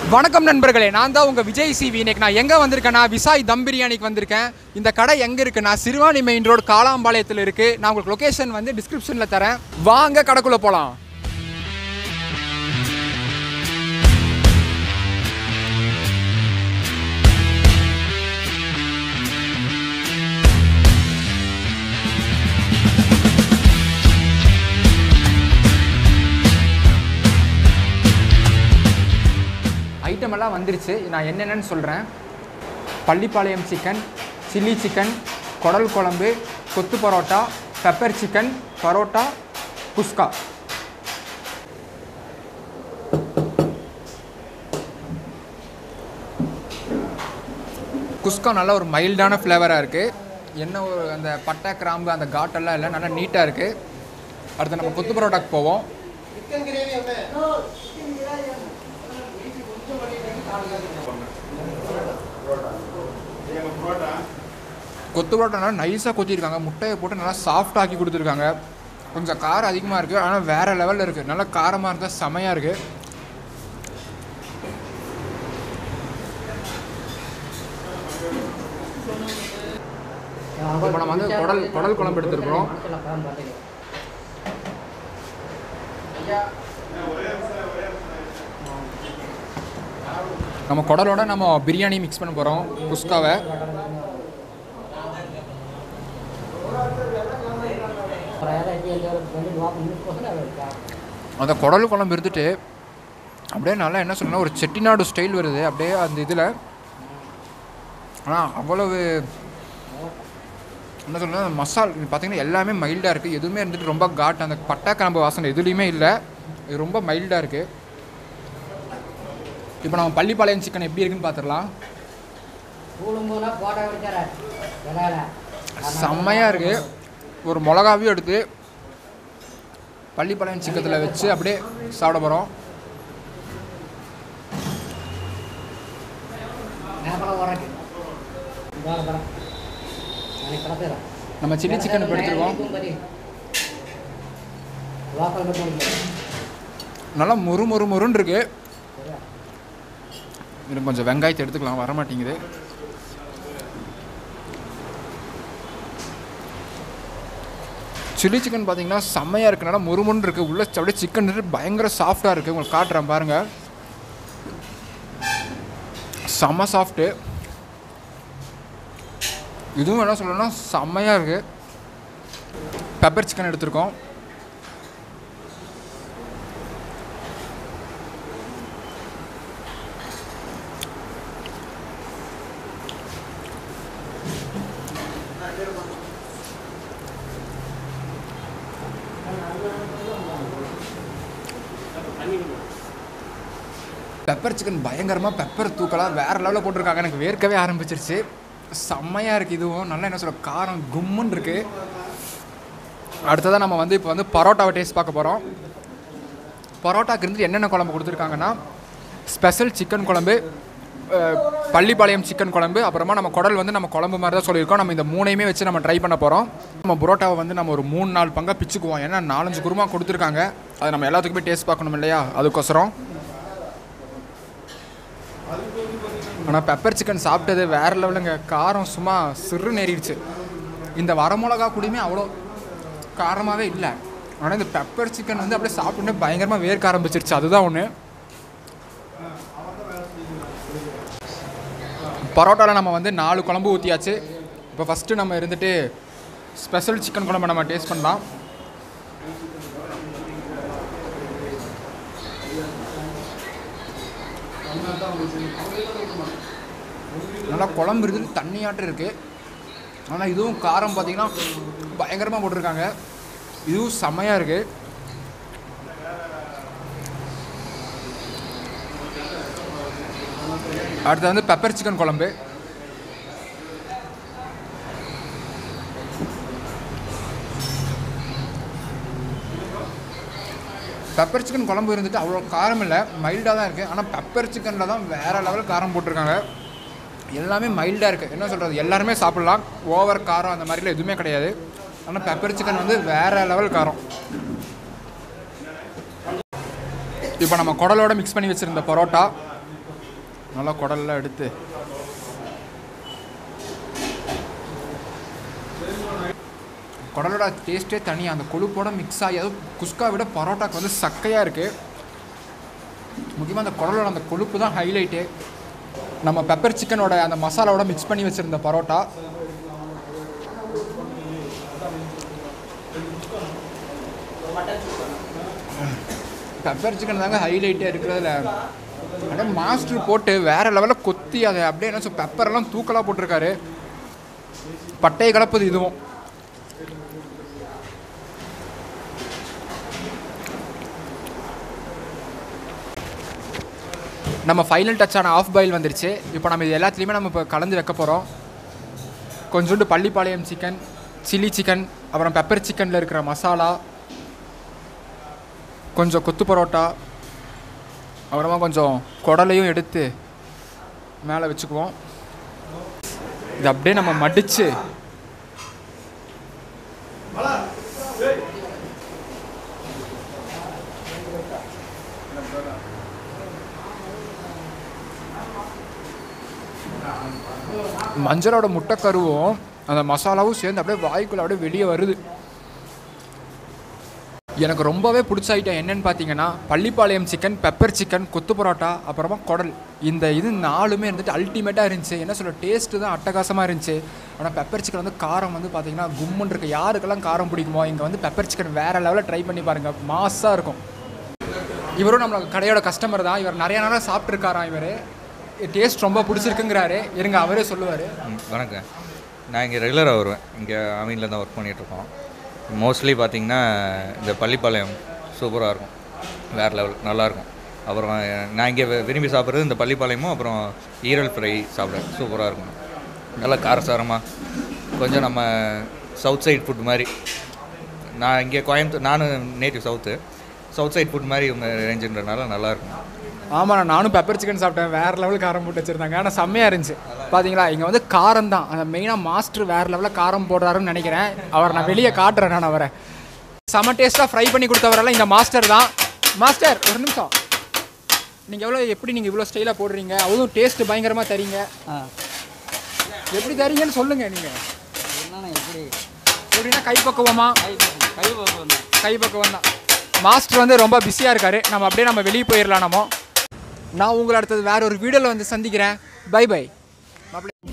வணக்கம் நண்பர்களே நான் தான் உங்கள் விஜய் சிவி இன்னைக்கு நான் எங்கே வந்திருக்கேன்னா விசாய் தம் பிரியாணிக்கு வந்திருக்கேன் இந்த கடை எங்கே இருக்குன்னா சிறுவாணி மெயின் ரோடு காலாம்பாளையத்தில் இருக்குது நான் உங்களுக்கு லொகேஷன் வந்து டிஸ்கிரிப்ஷனில் தரேன் வாங்க கடைக்குள்ளே போகலாம் ஐட்டம் எல்லாம் வந்துருச்சு நான் என்னென்னு சொல்கிறேன் பள்ளிப்பாளையம் சிக்கன் சில்லி சிக்கன் குடல் குழம்பு கொத்து பரோட்டா பெப்பர் சிக்கன் பரோட்டா குஸ்கா குஸ்கா நல்ல ஒரு மைல்டான ஃப்ளேவராக இருக்குது என்ன ஒரு அந்த பட்டை கிராம்பு அந்த காட்டெல்லாம் இல்லை நல்லா நீட்டாக இருக்குது அடுத்து நம்ம கொத்து பரோட்டாக்கு போவோம் கொத்து பரோட்டா நல்லா நைஸாக கொத்திருக்காங்க முட்டையை போட்டு நல்லா சாஃப்ட் ஆக்கி கொடுத்துருக்காங்க கொஞ்சம் காரம் அதிகமாக இருக்குது ஆனால் வேறு லெவலில் இருக்குது நல்லா காரமாக இருந்தால் செமையாக இருக்குது இப்போ நம்ம வந்து குடல் குடல் குழம்பு எடுத்துருக்குறோம் நம்ம குடலோட நம்ம பிரியாணி மிக்ஸ் பண்ண போகிறோம் குஸ்காவை அந்த குடல் குழம்பு இருந்துட்டு அப்படியே நல்லா என்ன சொல்லணும் ஒரு செட்டிநாடு ஸ்டைல் வருது அப்படியே அந்த இதில் ஆனால் அவ்வளவு என்ன சொல்லணும் மசால் பார்த்தீங்கன்னா எல்லாமே மைல்டாக இருக்குது எதுவுமே இருந்துட்டு ரொம்ப காட் அந்த பட்டா கிராம்பு வாசனை எதுலேயுமே இல்லை இது ரொம்ப மைல்டாக இருக்குது இப்போ நம்ம பள்ளிப்பாளையம் சிக்கன் எப்படி இருக்குன்னு பார்த்துடலாம் செம்மையாக இருக்குது ஒரு மிளகாவையும் எடுத்து பள்ளிப்பாளையம் சிக்கத்தில் வச்சு அப்படியே சாப்பிட போகிறோம் நம்ம சில்லி சிக்கன் இப்போ எடுத்துருக்கோம் நல்லா மொறு மொறு மொறுன்னு இருக்கு இது கொஞ்சம் வெங்காயத்தை எடுத்துக்கலாம் வர மாட்டேங்குது சில்லி சிக்கன் பார்த்தீங்கன்னா செம்மையாக இருக்கு நல்லா முறுமுன்னு இருக்குது உள்ள அப்படியே சிக்கன் பயங்கர சாஃப்டாக இருக்குது உங்களுக்கு காட்டுறேன் பாருங்கள் செம்ம சாஃப்ட்டு இதுவும் என்ன சொல்லணும்னா செம்மையாக இருக்குது பெப்பர் சிக்கன் எடுத்திருக்கோம் பெப்பர் சிக்கன் பயங்கரமாக பெப்பர் தூக்கலாக வேறு லெவலில் போட்டிருக்காங்க எனக்கு வேர்க்கவே ஆரம்பிச்சிருச்சு செம்மையாக இருக்குது இதுவும் நல்லா என்ன சொல்ல காரம் கும்முன்னு இருக்குது அடுத்ததாக நம்ம வந்து இப்போ வந்து பரோட்டாவை டேஸ்ட் பார்க்க போகிறோம் பரோட்டாக்கு இருந்து என்னென்ன குழம்பு கொடுத்துருக்காங்கன்னா ஸ்பெஷல் சிக்கன் குழம்பு அஹ், பள்ளிப்பாளையம் சிக்கன் குழம்பு அப்புறமா நம்ம குடல் வந்து நம்ம குழம்பு மாதிரி தான் சொல்லியிருக்கோம் நம்ம இந்த மூணையுமே வச்சு நம்ம ட்ரை பண்ண போகிறோம் நம்ம புரோட்டாவை வந்து நம்ம ஒரு மூணு நாலு பங்காக பிச்சுக்குவோம் ஏன்னா நாலஞ்சு குருமா கொடுத்துருக்காங்க அது நம்ம எல்லாத்துக்குமே டேஸ்ட் பார்க்கணும் இல்லையா அதுக்கோசரம் ஆனால் பெப்பர் சிக்கன் சாப்பிட்டது வேறு லெவலுங்க காரம் சும்மா சிறு நேறிடுச்சு இந்த வரமிளகா கூடயுமே அவ்வளோ காரமாகவே இல்லை ஆனால் இந்த பெப்பர் சிக்கன் வந்து அப்படியே சாப்பிட்டு பயங்கரமாக வேர்க்க ஆரம்பிச்சிருச்சு அதுதான் ஒன்று பரோட்டாவில் நம்ம வந்து நாலு குழம்பு ஊற்றியாச்சு இப்போ ஃபஸ்ட்டு நம்ம இருந்துட்டு ஸ்பெஷல் சிக்கன் குழம்பு நம்ம டேஸ்ட் பண்ணலாம் நல்லா குழம்பு இருக்குது தண்ணியாட்டம் இருக்குது ஆனால் இதுவும் காரம் பார்த்தீங்கன்னா பயங்கரமாக போட்டிருக்காங்க இதுவும் செம்மையாக இருக்குது அடுத்து வந்து பெப்பர் சிக்கன் குழம்பு பெப்பர் சிக்கன் குழம்பு இருந்துட்டு அவ்வளோ காரம் இல்லை மைல்டாக தான் இருக்குது ஆனால் பெப்பர் சிக்கனில் தான் வேறு லெவல் காரம் போட்டிருக்காங்க எல்லாமே மைல்டாக இருக்குது என்ன சொல்கிறது எல்லாருமே சாப்பிட்லாம் ஓவர் காரம் அந்த மாதிரிலாம் எதுவுமே கிடையாது ஆனால் பெப்பர் சிக்கன் வந்து வேறு லெவல் காரம் இப்போ நம்ம குடலோட மிக்ஸ் பண்ணி வச்சுருந்த பரோட்டா நல்லா குடல்லாம் எடுத்து குடலோட டேஸ்ட்டே தனி அந்த கொழுப்போட மிக்ஸ் ஆகி அதுவும் குஸ்கா விட பரோட்டாக்கு வந்து சக்கையாக இருக்குது முக்கியமாக அந்த குடலோட அந்த கொழுப்பு தான் ஹைலைட்டு நம்ம பெப்பர் சிக்கனோட அந்த மசாலாவோட மிக்ஸ் பண்ணி வச்சுருந்த பரோட்டா பெப்பர் சிக்கன் தாங்க ஹைலைட்டே இருக்கிறதுல அப்படியே மாஸ்டர் போட்டு வேற லெவலில் கொத்தி அதை அப்படியே என்ன சொல் பெப்பரெல்லாம் தூக்கலாக போட்டிருக்காரு பட்டையை கலப்புது இதுவும் நம்ம ஃபைனல் டச்சான ஆஃப் பாயில் வந்துருச்சு இப்போ நம்ம இது எல்லாத்துலேயுமே நம்ம இப்போ கலந்து வைக்க போகிறோம் கொஞ்சோண்டு பள்ளிப்பாளையம் சிக்கன் சில்லி சிக்கன் அப்புறம் பெப்பர் சிக்கனில் இருக்கிற மசாலா கொஞ்சம் கொத்து பரோட்டா அப்புறமா கொஞ்சம் குடலையும் எடுத்து மேலே வச்சுக்குவோம் இது அப்படியே நம்ம மடித்து மஞ்சளோட முட்டைக்கருவும் அந்த மசாலாவும் சேர்ந்து அப்படியே வாய்க்குள்ள அப்படியே வெளியே வருது எனக்கு ரொம்பவே பிடிச்ச ஐட்டம் என்னன்னு பார்த்தீங்கன்னா பள்ளிப்பாளையம் சிக்கன் பெப்பர் சிக்கன் கொத்து பரோட்டா அப்புறமா குடல் இந்த இது நாலுமே இருந்துட்டு அல்டிமேட்டாக இருந்துச்சு என்ன சொல்ல டேஸ்ட்டு தான் அட்டகாசமாக இருந்துச்சு ஆனால் பெப்பர் சிக்கன் வந்து காரம் வந்து பார்த்தீங்கன்னா கும்முன்னு இருக்கு யாருக்கெல்லாம் காரம் பிடிக்குமோ இங்கே வந்து பெப்பர் சிக்கன் வேறு லெவலில் ட்ரை பண்ணி பாருங்கள் மாஸாக இருக்கும் இவரும் நம்ம கடையோட கஸ்டமர் தான் இவர் நிறைய நாளாக சாப்பிட்ருக்காராம் இவர் டேஸ்ட் ரொம்ப பிடிச்சிருக்குங்கிறாரு இருங்க அவரே சொல்லுவார் ம், வணக்கம் நான் இங்கே ரெகுலராக வருவேன் இங்கே அமீனில் தான் ஒர்க் பண்ணிகிட்ருக்கோம் மோஸ்ட்லி பார்த்தீங்கன்னா இந்த பள்ளிப்பாளையம் சூப்பராக இருக்கும் வேறு லெவல் நல்லாயிருக்கும் அப்புறம் நான் இங்கே வி- விரும்பி சாப்பிட்றது இந்த பள்ளிப்பாளையமும் அப்புறம் ஈரல் ஃப்ரை சாப்பிடுவேன் சூப்பராக இருக்கும் நல்லா காரசாரமாக கொஞ்சம் நம்ம சவுத் சைட் ஃபுட் மாதிரி நான் இங்கே கோயம்புத்தூர் நானும் native south south side food மாதிரி இவங்க ரேஞ்சுன்றனால நல்லாயிருக்கும் ஆமாண்ணா நானும் பெப்பர் சிக்கன் சாப்பிட்டேன் வேறு லெவலில் காரம் போட்டு வச்சுருந்தாங்க ஆனால் செம்மையாக இருந்துச்சு பார்த்தீங்களா இங்கே வந்து காரம் தான் அந்த மெயினாக மாஸ்டர் வேறு லெவலில் காரம் போடுறாருன்னு நினைக்கிறேன் அவர் நான் வெளியே காட்டுறேன் நான் அவரை செம டேஸ்ட்டாக ஃப்ரை பண்ணி கொடுத்தவரெல்லாம் இந்த மாஸ்டர் தான் மாஸ்டர் ஒரு நிமிஷம் நீங்கள் எவ்வளோ எப்படி நீங்கள் இவ்வளோ ஸ்டைலாக போடுறீங்க அதுவும் டேஸ்ட் பயங்கரமாக தரீங்க ஆ எப்படி தரீங்கன்னு சொல்லுங்கள் நீங்கள் என்னண்ணா எப்படி எப்படின்னா கைப்பக்குவமா கை பக்கம் கை பக்கம் தான் கைப்பக்குவம் தான் மாஸ்டர் வந்து ரொம்ப பிஸியாக இருக்காரு நம்ம அப்படியே நம்ம வெளியே போயிடலாம் நம்ம நான் உங்களை அடுத்தது வேற ஒரு வீடியோவில் வந்து சந்திக்கிறேன் பை பை